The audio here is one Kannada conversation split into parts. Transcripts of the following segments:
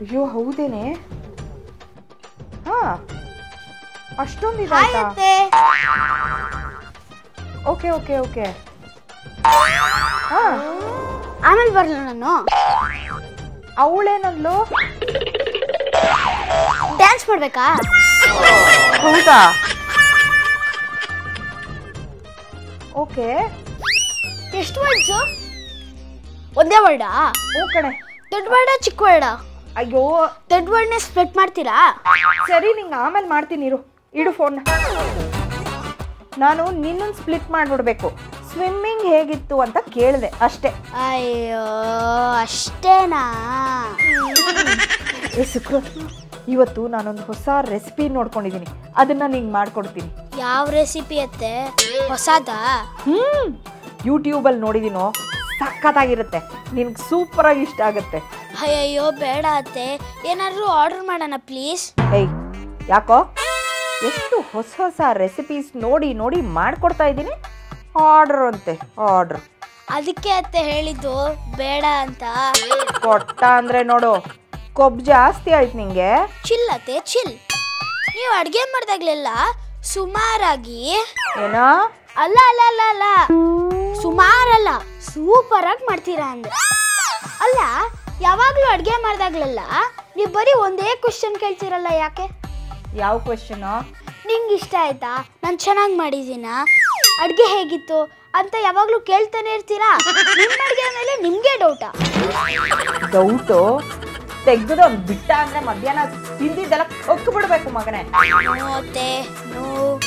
ಅಯ್ಯೋ ಹೌದೇನೆ ಹಾ ಅಷ್ಟೊಂದು ಹಾಯ್ ಇದೆ ಅತ್ತೆ ಓಕೆ ಓಕೆ ಓಕೆ ಹಾ ಆಮೇಲೆ ಬರಲ್ಲ ನಾನು ಅವಳೇನಂದ್ಲು ಡ್ಯಾನ್ಸ್ ಮಾಡ್ಬೇಕಾ ಹೌದಾ ಓಕೆ ಎಷ್ಟು ವರ್ಡ್ಸು ಒಂದೇ ವರ್ಡಾ ಹ್ಞೂ ಕಣೆ ದೊಡ್ಡ ವರ್ಡ ಚಿಕ್ಕ ವರ್ಡ ಅಯ್ಯೋ ದೊಡ್ಡ ವರ್ಡ್ನೇ ಸ್ಪ್ಲಿಟ್ ಮಾಡ್ತೀರಾ ಸರಿ ನಿಂಗೆ ಆಮೇಲೆ ಮಾಡ್ತೀನಿ ಇರು ಇಡು ಫೋನ್ ನಾನು ನಿನ್ನನ್ನು ಸ್ಪ್ಲಿಟ್ ಮಾಡಿಬಿಡ್ಬೇಕು ಸ್ವಿಮ್ಮಿಂಗ್ ಹೇಗಿತ್ತು ಅಂತ ಕೇಳಿದೆ ಅಷ್ಟೇ ಅಯ್ಯೋ ಅಷ್ಟೇನಾ ಏ ಸುಕ್ರು ಇವತ್ತು ನಾನೊಂದು ಹೊಸ ರೆಸಿಪಿ ನೋಡ್ಕೊಂಡಿದ್ದೀನಿ ಅದನ್ನ ನಿಂಗೆ ಮಾಡ್ಕೊಡ್ತೀನಿ ಯಾವ ರೆಸಿಪಿ ಅತ್ತೆ ಹೊಸದಾ ಹ್ಮ್ ಯೂಟ್ಯೂಬಲ್ಲಿ ನೋಡಿದೀನೋ ಸಖತ್ತಾಗಿರುತ್ತೆ ನಿನ್ಗೆ ಸೂಪರಾಗಿ ಇಷ್ಟ ಆಗುತ್ತೆ ಅಯ್ಯಯ್ಯೋ ಬೇಡ ಅತ್ತೆ ಏನಾದರೂ ಆರ್ಡರ್ ಮಾಡೋಣ ಪ್ಲೀಸ್ ಏಯ್ ಯಾಕೋ ಎಷ್ಟು ಹೊಸ ಹೊಸ ರೆಸಿಪೀಸ್ ನೋಡಿ ನೋಡಿ ಮಾಡ್ಕೊಡ್ತಾ ಇದ್ದೀನಿ ಆರ್ಡರ್ ಅಂತೆ ಆರ್ಡರ್ ಅದಕ್ಕೆ ಅತ್ತೆ ಹೇಳಿದ್ದು ಬೇಡ ಅಂತ ಕೊಟ್ಟ ಅಂದರೆ ನೋಡು ಕೊಬ್ಬು ಜಾಸ್ತಿ ಆಯ್ತು ನಿಂಗೆ ಚಿಲ್ ಅತ್ತೆ ಚಿಲ್ ನೀವು ಅಡುಗೆ ಮಾಡಿದಾಗ್ಲೆಲ್ಲ ಸುಮಾರಾಗಿ ಏನೋ ಅಲ್ಲ ಅಲ್ಲ ಅಲ್ಲ ಅಲ್ಲ ಸುಮಾರಲ್ಲ ಸೂಪರ್ ಆಗಿ ಮಾಡ್ತೀರಾ ಅಂದೆ ಅಲ್ಲ ಯಾವಾಗಲೂ ಅಡುಗೆ ಮಾಡಿದಾಗ್ಲೆಲ್ಲ ನೀವು ಬರೀ ಒಂದೇ ಕ್ವಶನ್ ಕೇಳ್ತೀರಲ್ಲ ಯಾಕೆ ಯಾವ ಕ್ವಶನು ನಿಂಗೆ ಇಷ್ಟ ಆಯ್ತಾ ನಾನು ಚೆನ್ನಾಗಿ ಮಾಡಿದ್ದೀನಾ ಅಡುಗೆ ಹೇಗಿತ್ತು ಅಂತ ಯಾವಾಗಲೂ ಕೇಳ್ತಾನೆ ಇರ್ತೀರಾ ನಿಮ್ಮ ಅಡುಗೆ ಮೇಲೆ ನಿಮಗೆ ಡೌಟಾ ಡೌಟು ತೆಗ್ದು ಒಂದು ಬಿಟ್ಟ ಅಂದರೆ ಮಧ್ಯಾಹ್ನ ತಿಂದಿದ್ದೆಲ್ಲ ಕೊಕ್ಕು ಬಿಡಬೇಕು ಮಗನೇ ನೋ ಅತ್ತೆ no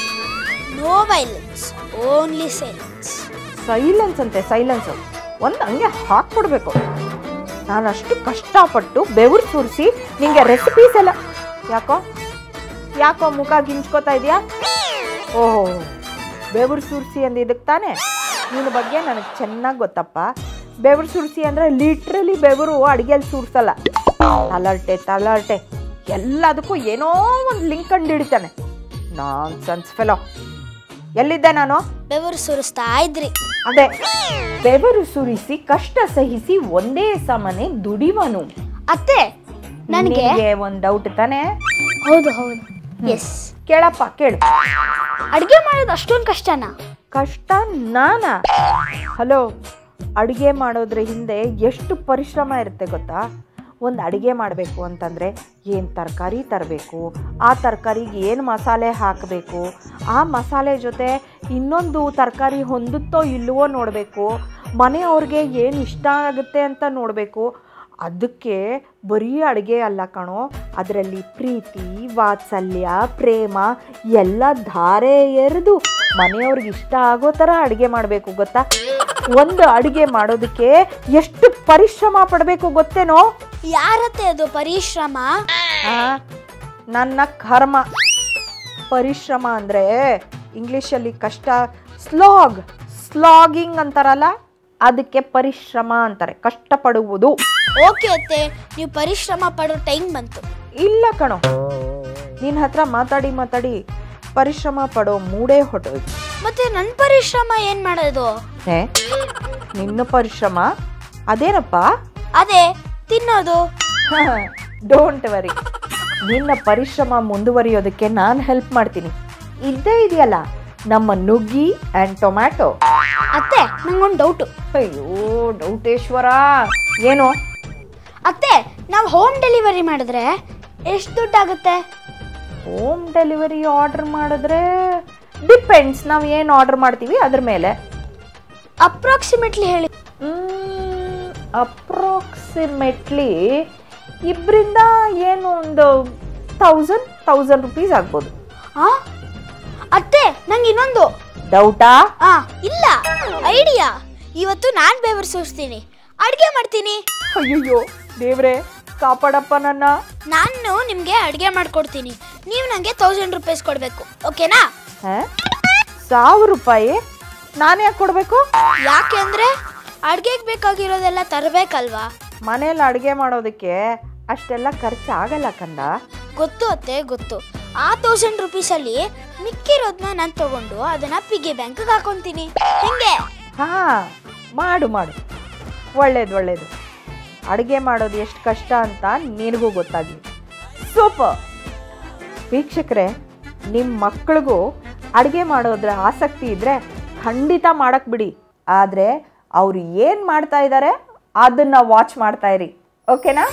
no violence only silence silence ಅಂತೆ ಸೈಲೆನ್ಸು ಒಂದು ಹಂಗೆ ಹಾಕ್ಬಿಡ್ಬೇಕು ನಾನು ಅಷ್ಟು ಕಷ್ಟಪಟ್ಟು ಬೆವರು ಸುರಿಸಿ ನಿಂಗೆ ರೆಸಿಪೀಸ್ ಎಲ್ಲ ಯಾಕೋ ಯಾಕೋ ಮುಖ ಗಿಂಚ್ಕೋತಾ ಇದೆಯಾ ಓಹೋ ಬೆವರು ಸುರಿಸಿ ಅಂದಿದ್ದಕ್ಕೆ ತಾನೇ ನಿನ್ನ ಬಗ್ಗೆ ನನಗೆ ಚೆನ್ನಾಗಿ ಗೊತ್ತಪ್ಪ ಬೆವರು ಸುರಿಸಿ ಅಂದರೆ ಲಿಟ್ರಲಿ ಬೆವರು ಅಡುಗೆಯಲ್ಲಿ ಸುರಿಸಲ್ಲ ತಲರ್ಟೆ ತಲರ್ಟೆ ಎಲ್ಲದಕ್ಕೂ ಏನೋ ಒಂದು ಲಿಂಕ್ ಕಂಡು ಹಿಡಿತಾನೆ ನಾನ್ ಸನ್ಸ್ ಫೆಲೋ ಎಲ್ಲಿದ್ದೆ ನಾನು ಬೆವರು ಸುರಿಸ್ತಾ ಇದ್ರಿ ಅದೇ ಬೆವರು ಸುರಿಸಿ ಕಷ್ಟ ಸಹಿಸಿ ಒಂದೇ ಸಮನೆ ದುಡಿವನು ಅತ್ತೆ ನನಗೆ ನಿನಗೆ ಒಂದ್ ಡೌಟ್ ತಾನೆ ಹೌದು ಹೌದು ಎಸ್ ಕೇಳಪ್ಪ ಕೇಳು ಅಡುಗೆ ಮಾಡೋದು ಅಷ್ಟೊಂದು ಕಷ್ಟನಾ ಕಷ್ಟ ನಾನಾ ಹಲೋ ಅಡುಗೆ ಮಾಡೋದ್ರ ಹಿಂದೆ ಎಷ್ಟು ಪರಿಶ್ರಮ ಇರುತ್ತೆ ಗೊತ್ತಾ ಒಂದು ಅಡುಗೆ ಮಾಡಬೇಕು ಅಂತಂದರೆ ಏನು ತರಕಾರಿ ತರಬೇಕು ಆ ತರಕಾರಿಗೆ ಏನು ಮಸಾಲೆ ಹಾಕಬೇಕು ಆ ಮಸಾಲೆ ಜೊತೆ ಇನ್ನೊಂದು ತರಕಾರಿ ಹೊಂದುತ್ತೋ ಇಲ್ಲವೋ ನೋಡಬೇಕು ಮನೆಯವ್ರಿಗೆ ಏನು ಇಷ್ಟ ಆಗುತ್ತೆ ಅಂತ ನೋಡಬೇಕು ಅದಕ್ಕೆ ಬರೀ ಅಡುಗೆ ಅಲ್ಲ ಕಣೋ ಅದರಲ್ಲಿ ಪ್ರೀತಿ ವಾತ್ಸಲ್ಯ ಪ್ರೇಮ ಎಲ್ಲ ಧಾರೆ ಎರೆದು ಮನೆಯವ್ರಿಗೆ ಇಷ್ಟ ಆಗೋ ಥರ ಅಡುಗೆ ಮಾಡಬೇಕು ಗೊತ್ತಾ ಒಂದು ಅಡುಗೆ ಮಾಡೋದಕ್ಕೆ ಎಷ್ಟು ಪರಿಶ್ರಮ ಪಡಬೇಕು ಗೊತ್ತೇನೋ ಯಾರತ್ತೆ ಅದು ಪರಿಶ್ರಮ ಆ, ನನ್ನ ಕರ್ಮ ಪರಿಶ್ರಮ ಅಂದರೆ ಇಂಗ್ಲೀಷಲ್ಲಿ ಕಷ್ಟ ಸ್ಲಾಗ್ ಸ್ಲಾಗಿಂಗ್ ಅಂತಾರಲ್ಲ ಅದಕ್ಕೆ ಪರಿಶ್ರಮ ಅಂತಾರೆ ಕಷ್ಟಪಡುವುದು ಓಕೆ ಅತ್ತೆ ನೀವು ಪರಿಶ್ರಮ ಪಡೋ ಟೈಮ್ ಬಂತು ಇಲ್ಲ ಕಣೋ ನಿನ್ನ ಹತ್ರ ಮಾತಾಡಿ ಮಾತಾಡಿ ಪರಿಶ್ರಮ ಪಡೋ ಮೂಡೇ ಹೊಟ್ಟೋಯ್ತು ಮತ್ತೆ ನನ್ನ ಪರಿಶ್ರಮ ಏನ್ ಮಾಡೋದು ಹೇ ನಿನ್ನ ಪರಿಶ್ರಮ ಅದೇನಪ್ಪ ಅದೇ ತಿನ್ನೋದು ಡೋಂಟ್ ವರಿ ನಿನ್ನ ಪರಿಶ್ರಮ ಮುಂದುವರಿಯೋದಕ್ಕೆ ನಾನು ಹೆಲ್ಪ್ ಮಾಡ್ತೀನಿ ಇದ್ದೇ ಇದೆಯಲ್ಲ ನಮ್ಮ ನುಗ್ಗಿ ಆ್ಯಂಡ್ ಟೊಮ್ಯಾಟೊ ಅತ್ತೆ ನಂಗೊಂದು ಡೌಟು ಅಯ್ಯೋ ಡೌಟೇಶ್ವರ ಏನು ಅತ್ತೆ ನಾವು ಹೋಮ್ ಡೆಲಿವರಿ ಮಾಡಿದ್ರೆ ಎಷ್ಟು ದುಡ್ಡಾಗುತ್ತೆ ಹೋಮ್ ಡೆಲಿವರಿ ಆರ್ಡರ್ ಮಾಡಿದ್ರೆ ಡಿಪೆಂಡ್ಸ್ ನಾವು ಏನು ಆರ್ಡರ್ ಮಾಡ್ತೀವಿ ಅದ್ರ ಮೇಲೆ ಅಪ್ರಾಕ್ಸಿಮೇಟ್ಲಿ ಹೇಳಿ ಅಪ್ರಾಕ್ಸಿಮೇಟ್ಲಿ ಇಬ್ಬರಿಂದ ಏನು ಒಂದು ತೌಸಂಡ್ ತೌಸಂಡ್ ರುಪೀಸ್ ಆಗ್ಬೋದು ಆ ಅತ್ತೆ ನಂಗೆ ಇನ್ನೊಂದು ಡೌಟಾ ಆ ಇಲ್ಲ ಐಡಿಯಾ ಇವತ್ತು ನಾನು ಬೆವರು ಸುರಿಸ್ತೀನಿ ಅಡುಗೆ ಮಾಡ್ತೀನಿ ಅಯ್ಯಯ್ಯೋ ದೇವ್ರೆ ಕಾಪಾಡಪ್ಪ ನನ್ನ ನಾನು ನಿಮಗೆ ಅಡುಗೆ ಮಾಡ್ಕೊಡ್ತೀನಿ ನೀವು ನನಗೆ ತೌಸಂಡ್ ರುಪೀಸ್ ಕೊಡಬೇಕು ಓಕೆನಾ ಹಾ? ಸಾವಿರ ರೂಪಾಯಿ ನಾನು ಯಾಕೆ ಕೊಡಬೇಕು ಯಾಕೆ ಅಂದರೆ ಅಡುಗೆಗೆ ಬೇಕಾಗಿರೋದೆಲ್ಲ ತರಬೇಕಲ್ವಾ ಮನೇಲಿ ಅಡುಗೆ ಮಾಡೋದಕ್ಕೆ ಅಷ್ಟೆಲ್ಲ ಖರ್ಚು ಆಗಲ್ಲ ಕಂದ ಗೊತ್ತು ಅತ್ತೆ ಗೊತ್ತು ಆ ತೌಸಂಡ್ ರುಪೀಸಲ್ಲಿ ಮಿಕ್ಕಿರೋದನ್ನ ನಾನು ತಗೊಂಡು ಅದನ್ನ ಪಿಗಿ ಬ್ಯಾಂಕ್ಗೆ ಹಾಕೊಂತೀನಿ ಹೆಂಗೆ ಹಾ ಮಾಡು ಮಾಡು ಒಳ್ಳೇದು ಒಳ್ಳೇದು ಅಡುಗೆ ಮಾಡೋದು ಎಷ್ಟು ಕಷ್ಟ ಅಂತ ನಿನಗೂ ಗೊತ್ತಾಗಲಿ ಸೂಪರ್ ವೀಕ್ಷಕರೇ ನಿಮ್ಮ ಮಕ್ಳಿಗೂ ಅಡುಗೆ ಮಾಡೋದ್ರ ಆಸಕ್ತಿ ಇದ್ದರೆ ಖಂಡಿತ ಮಾಡಕ್ಕೆ ಬಿಡಿ ಆದರೆ ಅವ್ರು ಏನು ಮಾಡ್ತಾ ಇದ್ದಾರೆ ಅದನ್ನು ವಾಚ್ ಮಾಡ್ತಾ ಇರಿ ಓಕೆನಾ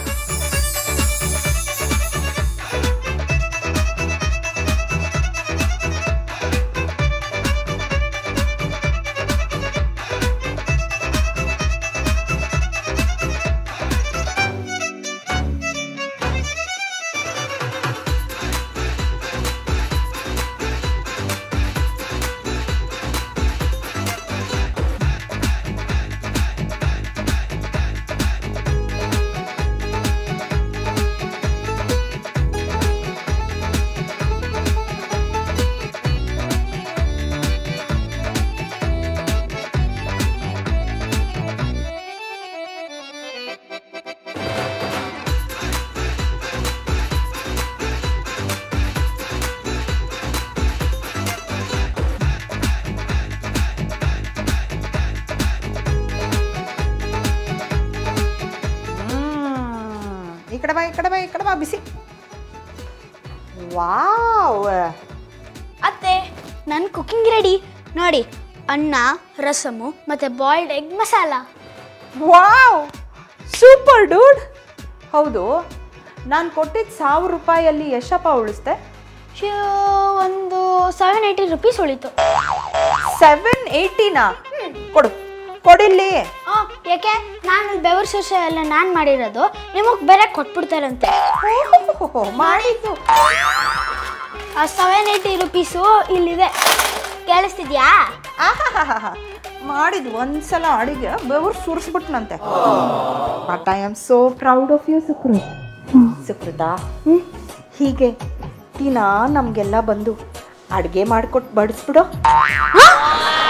ಈ ಕಡೆ ಬಾ ಈ ಕಡೆ ಬಾ ಈ ಕಡೆ ಬಾ ಬಿಸಿ ವಾವ್ ಅತ್ತೆ ನನ್ನ ಕುಕಿಂಗ್ ರೆಡಿ ನೋಡಿ ಅನ್ನ ರಸಮು ಮತ್ತು boiled egg masala wow super dude ಹೌದು ನಾನು ಕೊಟ್ಟಿದ್ದ ಸಾವಿರ ರೂಪಾಯಲ್ಲಿ ಎಷ್ಟಪ್ಪ ಉಳಿಸ್ದೆ ಶ್ಯೋ, ಒಂದು ಸೆವೆನ್ ಏಯ್ಟಿ ರುಪೀಸ್ ಉಳಿತು ಸೆವೆನ್ ಏಯ್ಟಿನಾ ಕೊಡು ಕೊಡಿಲ್ಲಿ ಹಾಂ ಯಾಕೆ ನಾನು ಬೆವರು ಸೋಸ ಎಲ್ಲ ನಾನು ಮಾಡಿರೋದು ನಿಮಗೆ ಬೇರೆ ಕೊಟ್ಬಿಡ್ತಾರಂತೆ ಓಹೋ, ಮಾಡಿದ್ದು ಆ ಸೆವೆನ್ ಏಯ್ಟಿ ರುಪೀಸು ಇಲ್ಲಿದೆ ಕೇಳಿಸ್ತಿದ್ಯಾ ಆಹಾಹಾಹಾ. ಮಾಡಿದ್ ಒಂದ್ಸಲ ಅಡಿಗೆ ಬೆವರು ಸುರಿಸ್ಬಿಟ್ನಂತೆ but I am so proud of you Sukruth Sukrutha ಹೀಗೆ ದಿನ ನಮಗೆಲ್ಲ ಬಂದು ಅಡುಗೆ ಮಾಡಿಕೊಟ್ಟು ಬಡಿಸ್ಬಿಡು